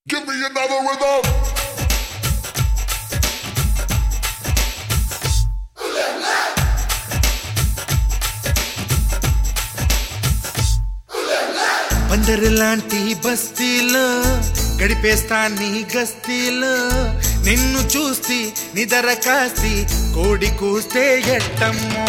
Give me another rhythm. పందరిలాంటి బస్తీలో గడిపేస్తా నీ గస్తీలో నిన్ను చూస్తే నిదర కాస్తి కోడి కూస్తే ఎట్టమ్మో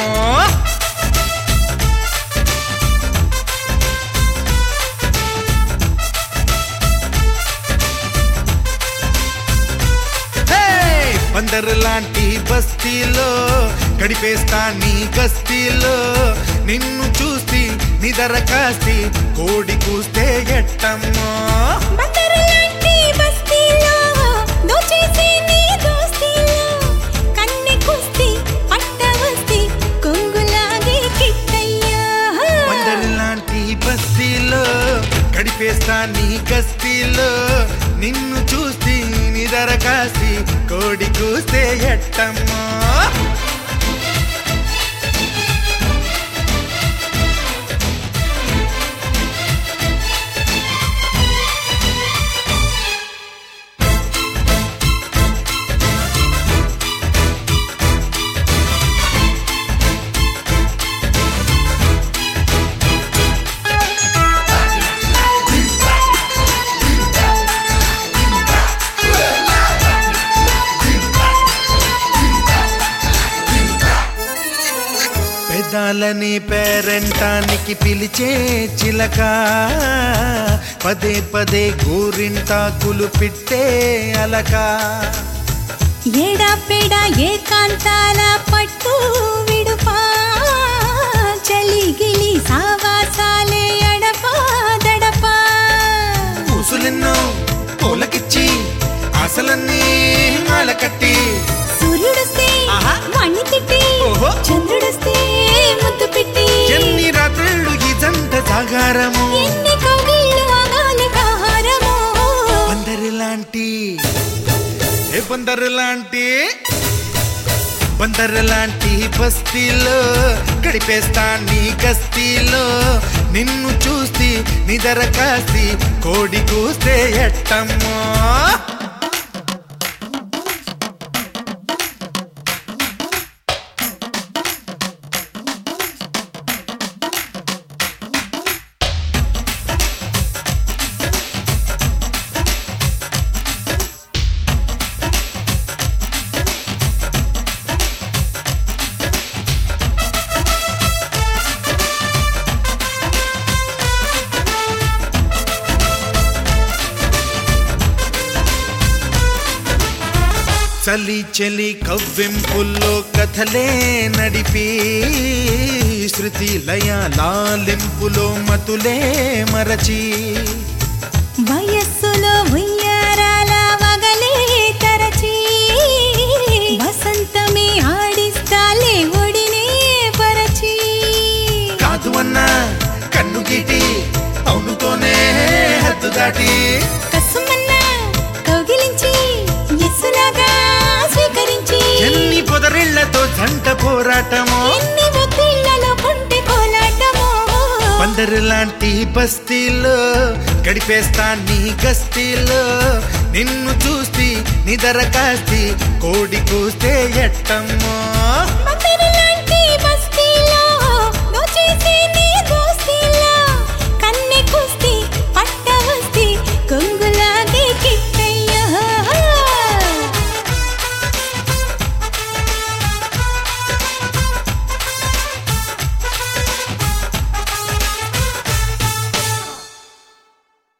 హే! పందరులాంటి బస్తీలో గడిపేస్తా నీ గస్తీలో నిన్ను చూస్తే నిదర కాస్తి కోడి కూస్తే ఎట్టమ్మో బందరులాంటి బస్తీలో దోచేసే నీ దోస్తీలో కన్నె కుస్తీ పట్ట వస్తీ కొంగులాగే కిట్టయ్యా పందరిలాంటి బస్తీలో గడిపేస్తా నీ గస్తీలో నిన్ను చూస్తే నిదర కాస్తి కోడి కూస్తే ఎట్టమ్మో పెదాలని పేరెంటానికి పిలిచే చిలక పదే పదే గోరింటాకులు పిట్టే అలక ఏడా పెడ ఏకాంతాల పట్టు విడుపా చలిగిలి సావాసాలే అడపా దడపా పూసులెన్నో పూలకిచ్చి ఆశలన్నీ మాలకట్టి సూర్యుడొస్తే ఆహా. వాణ్ణి తిట్టి ఓహో. చంద్రుడొస్తే ముద్దు పెట్టి ఎన్ని రాత్రులు ఈ జంట జాగారము ఎన్ని కౌగిళ్ళు ఆగాలి కాహారము బందరిలాంటి ఏ బందరిలాంటి బందరిలాంటి బస్తీలో గడిపేస్తా నీ గస్తీలో నిన్ను చూస్తే నిదర కాస్తి కోడి కూస్తే ఎట్టమ్మో చలి చలి కవ్వింపుల్లో కథలే నడిపి శృతి లయ లాలింపులో మతులే మరచి వయస్సులో ఉయ్యారాల వగలే తరచి వసంతమే ఆడిస్తాలే ఒడినే పరచి కాదు అన్నా కన్ను గీటి అవునుతోనే హద్దు దాటి కసుమన్న కౌగిలించి ఎస్సులాగా స్వీకరించి ఎన్ని పొదరిళ్లతో జంట పోరాటమో ఎన్ని ఒత్తిళ్లలో కొంటె కోలాటమో పందరులాంటి బస్తీలో గడిపేస్తా నీ గస్తీలో నిన్ను చూస్తే నిదర కాస్తి కోడి కూస్తే ఎట్టమ్మో మందిరలా